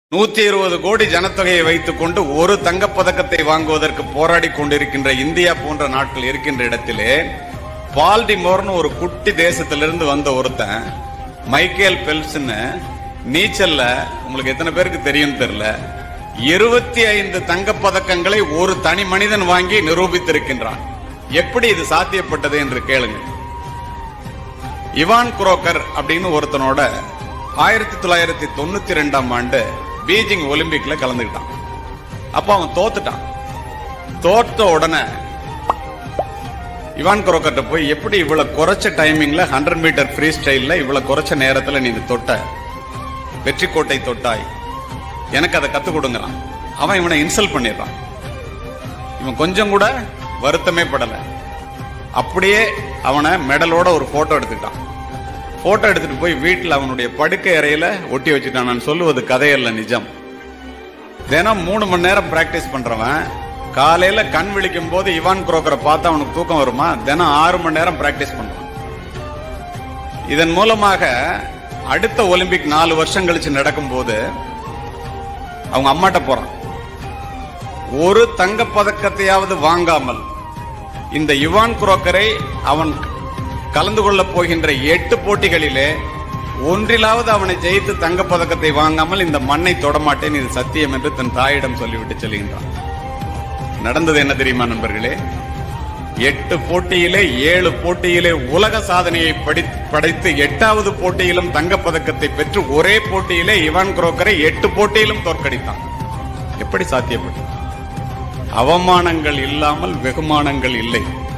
நூத்தி இருபது கோடி ஜனத்தொகையை வைத்துக் கொண்டு ஒரு தங்கப் பதக்கத்தை வாங்குவதற்கு போராடி கொண்டிருக்கின்ற இந்தியா போன்ற நாட்கள் இருக்கின்ற இடத்திலே பால்டிமோர்னு ஒரு குட்டி தேசத்திலிருந்து வந்த ஒருத்தன் மைக்கேல் பெல்ஸ்னு நீச்சல்ல உங்களுக்கு எத்தனை பேருக்கு தெரியும் தெரியல இருபத்தி ஐந்து தங்கப் பதக்கங்களை ஒரு தனி மனிதன் வாங்கி நிரூபித்திருக்கின்றான் எப்படி இது சாத்தியப்பட்டது என்று கேளுங்கள் இவான் குரோக்கர் அப்படின்னு ஒருத்தனோட ஆயிரத்தி தொள்ளாயிரத்தி தொண்ணூத்தி ரெண்டாம் ஆண்டு பீஜிங் ஒலிம்பிக்ல கலந்துக்கிட்டான் அப்ப அவன் தோத்துட்டான் தோத்த உடனே இவான் குரோக்கர்ட்ட போய் எப்படி இவ்வளவு குறைச்ச டைமிங்ல ஹண்ட்ரட் மீட்டர் ஃப்ரீ ஸ்டைல்ல இவ்வளவு குறைச்ச நேரத்துல நீங்க தொட்ட வெற்றி கோட்டை தொட்டாய் எனக்கு அதை கத்து கொடுங்கறான் அவன் இவனை இன்சல்ட் பண்ணிடுறான் இவன் கொஞ்சம் கூட வருத்தமே படல அப்படியே அவனை மெடலோட ஒரு போட்டோ எடுத்துக்கிட்டான் போட்டோ எடுத்துட்டு போய் வீட்டில் அவனுடைய படுக்கை அறையில ஒட்டி வச்சுட்டான் நான் சொல்லுவது கதையல்ல நிஜம் தினம் மூணு மணி நேரம் பிராக்டிஸ் பண்றவன் காலையில கண் விழிக்கும் போது இவான் குரோக்கரை பார்த்தா அவனுக்கு தூக்கம் வருமா தினம் ஆறு மணி நேரம் பிராக்டிஸ் பண்றான் இதன் மூலமாக அடுத்த ஒலிம்பிக் நாலு வருஷம் கழிச்சு நடக்கும்போது அவங்க அம்மாட்ட போறான் ஒரு தங்கப் பதக்கத்தையாவது வாங்காமல் இந்த யுவான் குரோக்கரை அவன் கலந்து கொள்ளப் போகின்ற எட்டு போட்டிகளிலே ஒன்றிலாவது அவனை ஜெயித்து தங்கப் பதக்கத்தை வாங்காமல் இந்த மண்ணை தொடமாட்டேன் இது சத்தியம் என்று தன் தாயிடம் சொல்லிவிட்டு செல்கின்றான் நடந்தது என்ன தெரியுமா நண்பர்களே எட்டு போட்டியிலே ஏழு போட்டியிலே உலக சாதனையை படி படைத்து எட்டாவது போட்டியிலும் தங்கப் பதக்கத்தை பெற்று ஒரே போட்டியிலே இவான் குரோக்கரை எட்டு போட்டியிலும் தோற்கடித்தான் எப்படி சாத்தியப்பட்டது அவமானங்கள் இல்லாமல் வெகுமானங்கள் இல்லை